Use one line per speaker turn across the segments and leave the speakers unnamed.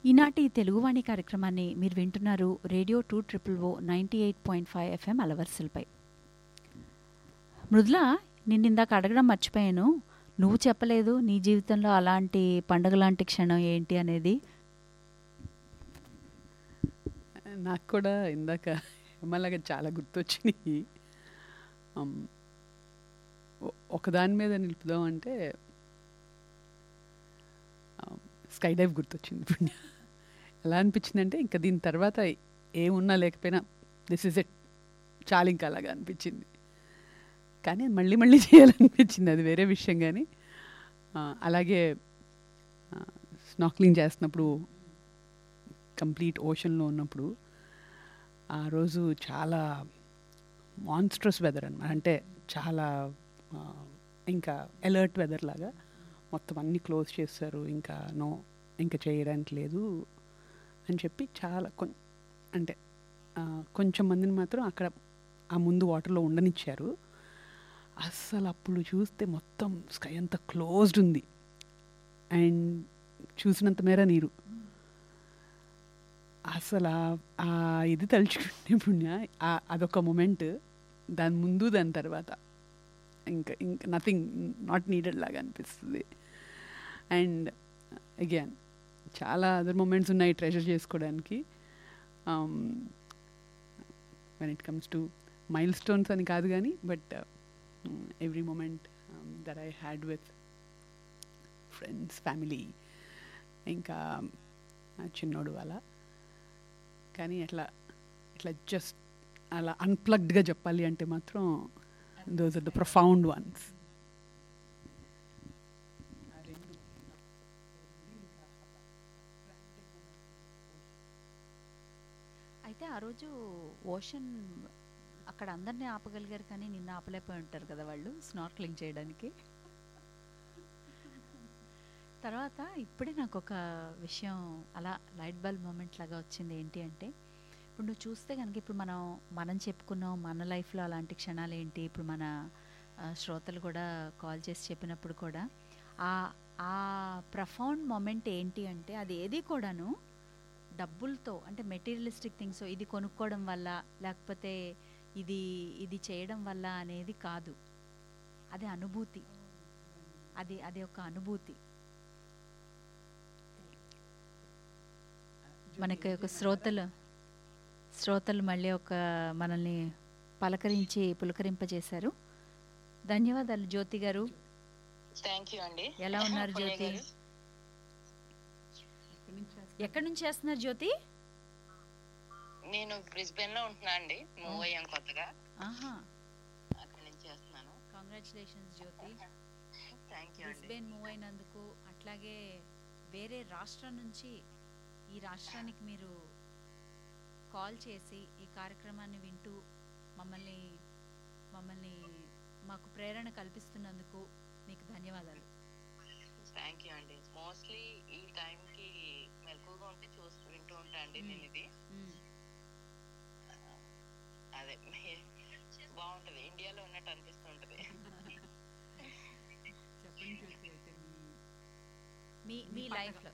ఈనాటి తెలుగువాణి కార్యక్రమాన్ని మీరు వింటున్నారు radio two triple O ninety eight point five FM అలవర్సల్పై మృదుల నిన్న ఇందాక అడగడం మర్చిపోయాను నువ్వు చెప్పలేదు నీ జీవితంలో అలాంటి పండగ లాంటి క్షణం ఏంటి అనేది
నాకు కూడా ఇందాక మళ్ళాగా చాలా గుర్తొచ్చినాయి Um, ఒ- ఒకదాని మీద నిలుపుదాం అంటే స్కై డైవ్ గుర్తొచ్చింది పుణ్య ఎలా అనిపించిందంటే ఇంకా దీని తర్వాత ఏమున్నా లేకపోయినా దిస్ ఇస్ ఎట్ చాలా ఇంకా అలాగా అనిపించింది కానీ మళ్ళీ మళ్ళీ చేయాలనిపించింది అది వేరే విషయం కానీ ఆ, అలాగే స్నాక్లింగ్ చేస్తున్నప్పుడు కంప్లీట్ ఓషన్లో ఉన్నప్పుడు ఆ రోజు చాలా మాన్స్ట్రస్ వెదర్ అనమాట అంటే చాలా ఆ, ఇంకా అలర్ట్ వెదర్ లాగా మొత్తం అన్నీ క్లోజ్ చేస్తారు ఇంకా నో ఇంకా చేయడానికి లేదు అని చెప్పి చాలా కొం అంటే ఆ, కొంచెం మందిని మాత్రం అక్కడ ఆ ముందు వాటర్లో ఉండనిచ్చారు అస్సలు అప్పుడు చూస్తే మొత్తం స్కై అంతా క్లోజ్డ్ ఉంది అండ్ చూసినంత మేర నీరు అసలు ఆ- ఆ ఇది తలుచుకుంటే పుణ్య ఆ- అదొక మూమెంట్ దాని ముందు దాని తర్వాత ఇంకా ఇంకా నథింగ్ నాట్ నీడెడ్ లాగా అనిపిస్తుంది అండ్ అగైన్ చాలా అదర్ మూమెంట్స్ ఉన్నాయి ట్రెజర్ చేసుకోవడానికి when it comes to milestones అని కాదు కానీ but every moment that I had with friends family ఇంకా ఆ చిన్నోడు అలా కానీ అట్లా ఇట్లా జస్ట్ అలా అన్ప్లగ్డ్గా చెప్పాలి అంటే మాత్రం those are the profound ones
అయితే ఆ రోజు ఓషన్ అక్కడ అందరినీ ఆపగలిగారు కానీ నిన్న ఆపలేకపోయి ఉంటారు కదా వాళ్ళు స్నార్క్లింగ్ చేయడానికి తర్వాత ఇప్పుడే నాకు ఒక విషయం అలా లైట్ బల్బ్ మూమెంట్ లాగా వచ్చింది ఏంటి అంటే ఇప్పుడు నువ్వు చూస్తే కనుక ఇప్పుడు మనం మనం చెప్పుకున్నాం మన లైఫ్లో అలాంటి క్షణాలు ఏంటి ఇప్పుడు మన ఆ, శ్రోతలు కూడా కాల్ చేసి చెప్పినప్పుడు కూడా ఆ ఆ ప్రఫౌండ్ మూమెంట్ ఏంటి అంటే అది ఏది కూడాను డబ్బులతో అంటే మెటీరియలిస్టిక్ థింగ్స్ ఇది కొనుక్కోవడం వల్ల లేకపోతే ఇది ఇది చేయడం వల్ల అనేది కాదు అది అనుభూతి అది అది ఒక అనుభూతి మనకి ఒక శ్రోతలు శ్రోతలు మళ్ళీ ఒక మనల్ని పలకరించి పులకరింపజేశారు ధన్యవాదాలు జ్యోతి గారు
థ్యాంక్ యూ అండి
ఎలా ఉన్నారు
పుణ్య
జ్యోతి?
గారు.
ఎక్కడి నుంచి చేస్తున్నారు జ్యోతి
నేను బ్రిస్బెన్ లో ఉంటున్నా అండి మూవ్ అయ్యాం కొత్తగా
ఆహా
అక్కడి నుంచి చేస్తున్నాను
కంగ్రాచులేషన్స్ జ్యోతి
థ్యాంక్ యూ అండి
బ్రిస్బెన్ మూవ్ అయినందుకు అట్లాగే వేరే రాష్ట్రం నుంచి ఈ రాష్ట్రానికి మీరు కాల్ చేసి ఈ కార్యక్రమాన్ని వింటూ మమ్మల్ని మమ్మల్ని మాకు ప్రేరణ కల్పిస్తున్నందుకు మీకు ధన్యవాదాలు
థ్యాంక్ యూ అండి మోస్ట్లీ ఈ టైం కి మెలకుగా ఉంటే చూస్తూ వింటూ ఉంటా అండి
మ్మ్.
నేను ఇది
మ్మ్.
అదే బాగుంటది ఇండియాలో ఉన్నట్టు అనిపిస్తుంటది
మీ మీ లైఫ్లో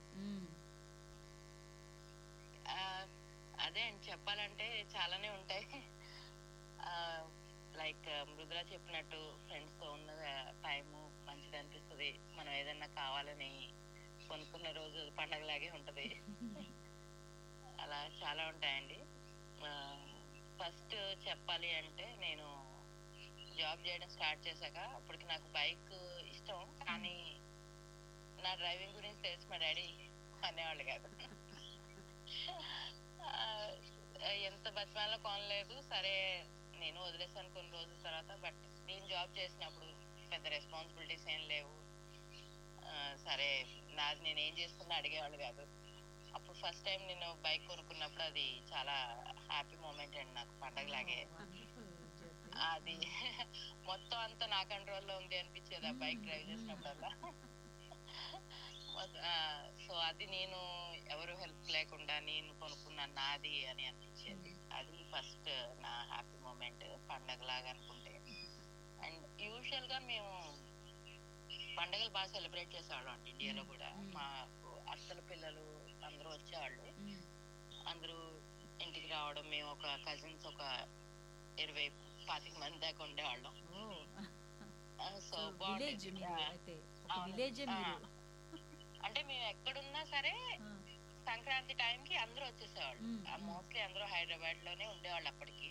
ఆ, అదే అండి చెప్పాలంటే చాలానే ఉంటాయి లైక్ మృదులా చెప్పినట్టు ఫ్రెండ్స్ తో ఉన్న టైము మంచిది అనిపిస్తుంది మనం ఏదన్నా కావాలని కొనుక్కున్న రోజు పండగలాగే ఉంటది అలా చాలా ఉంటాయండి ఫస్ట్ చెప్పాలి అంటే నేను జాబ్ చేయడం స్టార్ట్ చేశాక అప్పటికి నాకు బైక్ ఇష్టం కానీ నా డ్రైవింగ్ గురించి తెలిసి మా డాడీ అనేవాళ్ళు కాదు ఆ, ఎంత బతిమాలో కొనలేదు సరే నేను వదిలేసాను కొన్ని రోజుల తర్వాత బట్ నేను జాబ్ చేసినప్పుడు పెద్ద రెస్పాన్సిబిలిటీస్ ఏం లేవు ఆ, సరే నాది నేను ఏం చేసుకున్నా అడిగేవాళ్ళు కాదు అప్పుడు ఫస్ట్ టైం నేను బైక్ కొనుక్కున్నప్పుడు అది చాలా హ్యాపీ మూమెంట్ అండి నాకు పండగలాగే అది మొత్తం అంతా నా కంట్రోల్లో ఉంది అనిపించేది ఆ బైక్ డ్రైవ్ చేసినప్పుడల్లా సో అది నేను ఎవరు హెల్ప్ లేకుండా నేను కొనుక్కున్నాను నాది అని అనిపించేది అది ఫస్ట్ నా హ్యాపీ మూమెంట్ పండగలాగా అనుకుంటే అండ్ యూజువల్ గా మేము పండగలు బాగా సెలబ్రేట్ చేసేవాళ్ళం అండి ఇండియాలో కూడా మా అత్తల పిల్లలు అందరూ వచ్చేవాళ్ళు
మ్మ్.
అందరూ ఇంటికి రావడం మేము ఒక కజిన్స్ ఒక ఇరవై పాతిక మంది దాకా ఉండేవాళ్ళం
ఓ
సో
విలేజ్ మీరు అయితే ఒక
అవును.
విలేజే
ఆ.
మీరు
అంటే మేము ఎక్కడున్నా సరే
ఆ.
సంక్రాంతి టైంకి అందరూ వచ్చేసేవాళ్ళు
మ్మ్, మ్మ్.
మోస్ట్లీ అందరూ హైదరాబాద్ లోనే ఉండేవాళ్ళు అప్పటికి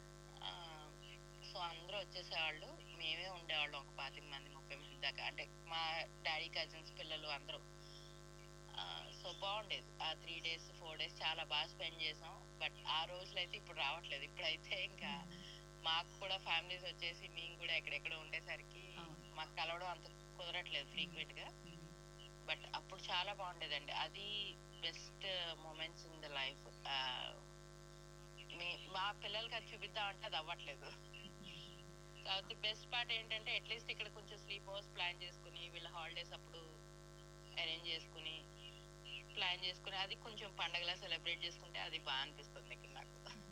సో అందరూ వచ్చేసేవాళ్ళు మేమే ఉండేవాళ్ళం ఒక పాతిక మంది ముప్పై మంది దాకా అంటే మా డాడీ కజిన్స్ పిల్లలు అందరూ సో బాగుండేది ఆ త్రీ డేస్ ఫోర్ డేస్ చాలా బాగా స్పెండ్ చేసాం బట్ ఆ రోజులు అయితే ఇప్పుడు రావట్లేదు ఇప్పుడైతే ఇంకా మాకు కూడా ఫ్యామిలీస్ వచ్చేసి మేము కూడా ఎక్కడెక్కడ ఉండేసరికి
అవును.
మాకు కలవడం అంత కుదరట్లేదు ఫ్రీక్వెంట్ గా
మ్మ్.
బట్ అప్పుడు చాలా బాగుండేదండి అది best moments in the life మా పిల్లలకి అది చూపిద్దామంటే అది అవ్వట్లేదు కాబట్టి బెస్ట్ పార్ట్ ఏంటంటే అట్లీస్ట్ ఇక్కడ కొంచెం స్లీప్ హౌస్ ప్లాన్ చేసుకుని వీళ్ళ హాలిడేస్ అప్పుడు అరేంజ్ చేసుకుని ప్లాన్ చేసుకుని అది కొంచెం పండగలా సెలబ్రేట్ చేసుకుంటే అది బాగా అనిపిస్తుంది ఇక్కడ నాకు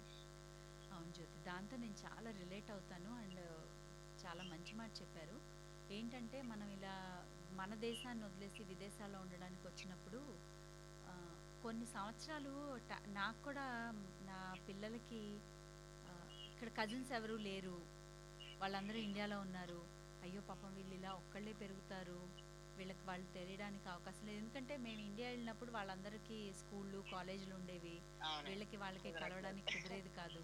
అవును జ్యోతి దాంతో నేను చాలా రిలేట్ అవుతాను అండ్ చాలా మంచి మాట చెప్పారు ఏంటంటే మనం ఇలా మన దేశాన్ని వదిలేసి విదేశాల్లో ఉండడానికి వచ్చినప్పుడు ఆ, కొన్ని సంవత్సరాలు ట- నాకు కూడా నా పిల్లలకి ఆ, ఇక్కడ కజిన్స్ ఎవరు లేరు వాళ్ళందరూ ఇండియాలో ఉన్నారు అయ్యో పాపం వీళ్ళు ఇలా ఒక్కళ్ళే పెరుగుతారు వీళ్ళకి వాళ్ళు తెలియడానికి అవకాశం లేదు ఎందుకంటే మేము ఇండియా వెళ్ళినప్పుడు వాళ్ళందరికీ స్కూళ్ళు కాలేజీలు ఉండేవి
అవును
వీళ్ళకి వాళ్ళకి
కుదరట్లేదు.
కలవడానికి కుదిరేది కాదు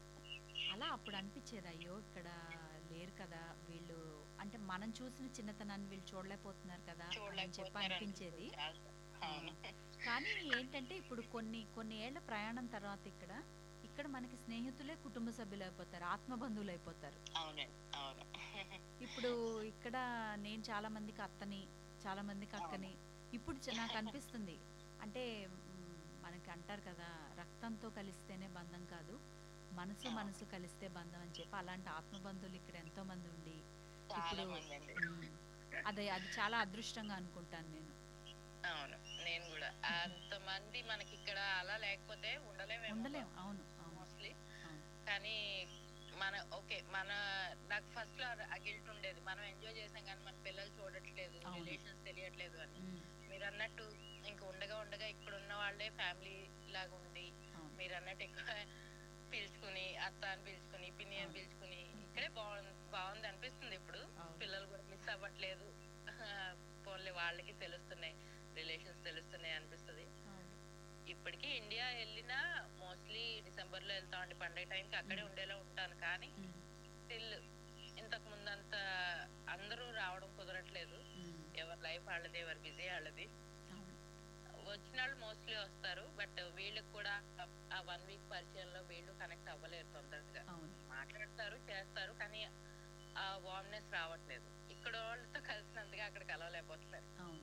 అలా అప్పుడు అనిపించేది అయ్యో ఇక్కడ లేరు కదా వీళ్ళు అంటే మనం చూసిన చిన్నతనాన్ని వీళ్ళు చూడలేకపోతున్నారు కదా అని చెప్పి
చూడలేకపోతున్నారు
అనిపించేది
అనిపిస్తుంది. అవును
కానీ ఏంటంటే ఇప్పుడు కొన్ని కొన్ని ఏళ్ల ప్రయాణం తర్వాత ఇక్కడ ఇక్కడ మనకి స్నేహితులే కుటుంబ సభ్యులు అయిపోతారు ఆత్మ బంధువులు అయిపోతారు
అవునండి అవును
ఇప్పుడు ఇక్కడ నేను చాలా మందికి అత్తని చాలా మందికి అక్కని ఇప్పుడు చ- నాకు అనిపిస్తుంది అంటే మ్, మనకి అంటారు కదా రక్తంతో కలిస్తేనే బంధం కాదు మనసు
అవును.
మనసు కలిస్తే బంధం అని చెప్పి అలాంటి ఆత్మ బంధువులు ఇక్కడ ఎంతో మంది ఉండి
చాలా
ఇప్పుడు
మంది అండి
మ్, అదే అది చాలా అదృష్టంగా అనుకుంటాను నేను
అవును నేను కూడా అంతమంది మనకి ఇక్కడ అలా లేకపోతే ఉండలేము
ఉండలేం అవును అవును
మోస్ట్లీ
అవును.
కానీ మన ఓకే మన నాకు ఫస్ట్ లో ఆ గిల్ట్ ఉండేది మనం ఎంజాయ్ చేసాం కానీ మన పిల్లలు చూడట్లేదు
అవును.
రిలేషన్స్ తెలియట్లేదు అని
మ్,
మీరు అన్నట్టు ఇంక ఉండగా ఉండగా ఇక్కడ ఉన్న వాళ్ళే ఫ్యామిలీ లాగా ఉండి
అవును.
మీరు అన్నట్టు ఎక్కువ పిలుచుకుని అత్త అని పిలుచుకుని పిన్ని అని
అవును.
పిలుచుకుని ఇక్కడే బాగుంది బాగుంది అనిపిస్తుంది ఇప్పుడు
అవును.
పిల్లలు కూడా మిస్ అవ్వట్లేదు పోన్లే వాళ్ళకి తెలుస్తున్నాయి రిలేషన్స్ తెలుస్తున్నాయి అనిపిస్తుంది
అవును.
ఇప్పటికీ ఇండియా వెళ్ళినా మోస్ట్లీ డిసెంబర్ లో వెళ్తామండి పండగ టైంకి అక్కడే
మ్మ్.
ఉండేలా ఉంటాను కానీ
మ్,
స్టిల్ ఇంతకు ముందంత అందరూ రావడం కుదరట్లేదు
మ్,
ఎవరి లైఫ్ వాళ్ళది ఎవరి బిజీ వాళ్ళది
అవును.
వచ్చిన వాళ్ళు మోస్ట్లీ వస్తారు బట్ వీళ్ళకి కూడా ఆ వన్ వీక్ పరిచయంలో వీళ్ళు కనెక్ట్ అవ్వలేరు తొందరగా
అవును
మాట్లాడతారు చేస్తారు కానీ ఆ వార్మ్నెస్ రావట్లేదు ఇక్కడ వాళ్ళతో కలిసినంతగా అక్కడ కలవలేకపోతున్నారు
అవును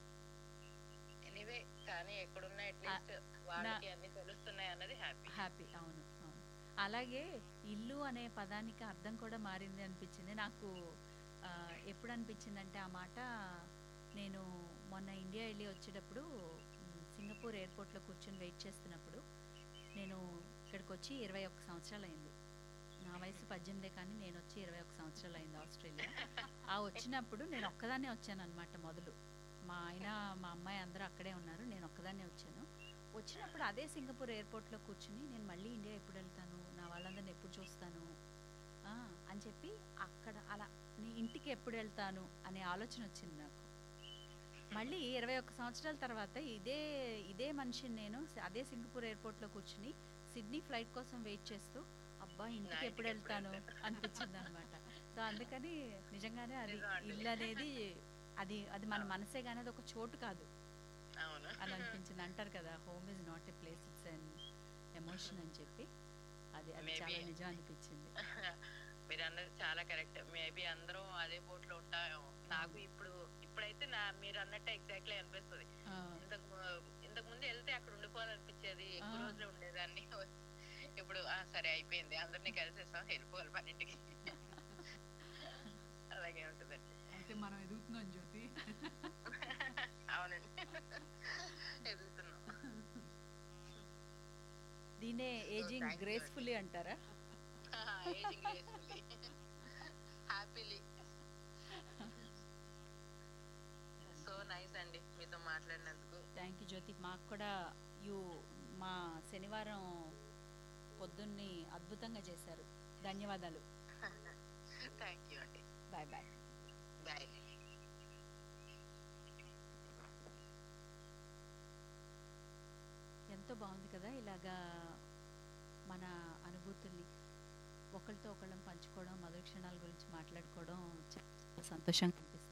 ఎనీవే కానీ ఎక్కడున్నా అట్లీస్ట్ వాళ్ళకి అన్ని తెలుస్తున్నాయి అన్నది హ్యాపీ
హ్యాపీ అవును అవును అలాగే ఇల్లు అనే పదానికి అర్థం కూడా మారింది అనిపించింది నాకు ఆ, ఎప్పుడు అనిపించిందంటే ఆ మాట నేను మొన్న ఇండియా వెళ్ళి వచ్చేటప్పుడు మ్, సింగపూర్ ఎయిర్పోర్ట్లో కూర్చొని వెయిట్ చేస్తున్నప్పుడు నేను ఇక్కడికి వచ్చి ఇరవై ఒక్క సంవత్సరాలు అయింది నా వయసు పద్దెనిమిదే కానీ నేను వచ్చి ఇరవై ఒక్క సంవత్సరాలు అయింది ఆస్ట్రేలియా ఆ వచ్చినప్పుడు నేను ఒక్కదాన్నే వచ్చాను అనమాట మొదలు మా ఆయన మా అమ్మాయి అందరూ అక్కడే ఉన్నారు నేను ఒక్కదాన్నే వచ్చాను వచ్చినప్పుడు అదే సింగపూర్ ఎయిర్పోర్ట్లో కూర్చుని నేను మళ్ళీ ఇండియా ఎప్పుడు వెళ్తాను నా వాళ్ళందరిని ఎప్పుడు చూస్తాను ఆ, అని చెప్పి అక్కడ అలా నీ ఇంటికి ఎప్పుడు వెళ్తాను అనే ఆలోచన వచ్చింది నాకు మళ్ళీ ఇరవై ఒక్క సంవత్సరాల తర్వాత ఇదే ఇదే మనిషిని నేను అదే సింగపూర్ ఎయిర్పోర్ట్లో కూర్చుని సిడ్నీ ఫ్లైట్ కోసం వెయిట్ చేస్తూ అబ్బా ఇంటికి
ఇంటికి
ఎప్పుడు
ఎప్పుడు
వెళ్తాను అనిపించింది అనమాట సో అందుకని నిజంగానే అది
నిజం అండి.
ఇల్లు అనేది అది అది మన మనసే కానీ అది ఒక చోటు కాదు
అవును
అని అనిపించింది అంటారు కదా home is not a place it's an emotion అని చెప్పి అది అది
Maybe.
చాలా నిజం అనిపించింది
మీరు అన్నది చాలా కరెక్ట్ మేబీ అందరం అదే బోట్ లో ఉంటామేమో నాకు ఇప్పుడు ఇప్పుడైతే నా మీరు అన్నట్టే ఎగ్జాక్ట్లీ అనిపిస్తుంది
ఆ,
ఇంతకు ము- ఇంతకు ముందు వెళ్తే అక్కడ ఉండిపోవాలనిపించేది ఎక్కువ
ఆ.
రోజులు ఉండేదాన్ని ఇప్పుడు ఆ సరే అయిపోయింది అందరినీ కలిసేసాం వెళ్ళిపోవాలి పన్నింటికి అలాగే ఉంటుందండి
అయితే మనం ఎదుగుతున్నాం జ్యోతి
అవునండి ఎదుగుతున్నాం
దీనే ఏజింగ్
thank you.
గ్రేస్ఫుల్లీ అంటారా
ఏజింగ్ హ్యాపీలీ సో నైస్ అండి మీతో మాట్లాడినందుకు
థ్యాంక్ యూ జ్యోతి మాకు కూడా యూ మా శనివారం పొద్దున్ని అద్భుతంగా చేశారు ధన్యవాదాలు
థ్యాంక్ యూ అండి
బాయ్ బాయ్
బాయ్
ఎంతో బాగుంది కదా ఇలాగా మన అనుభూతుల్ని ఒకరితో ఒకళ్ళం పంచుకోవడం మధుర క్షణాల గురించి మాట్లాడుకోవడం చాలా సంతోషంగా అనిపిస్తుంది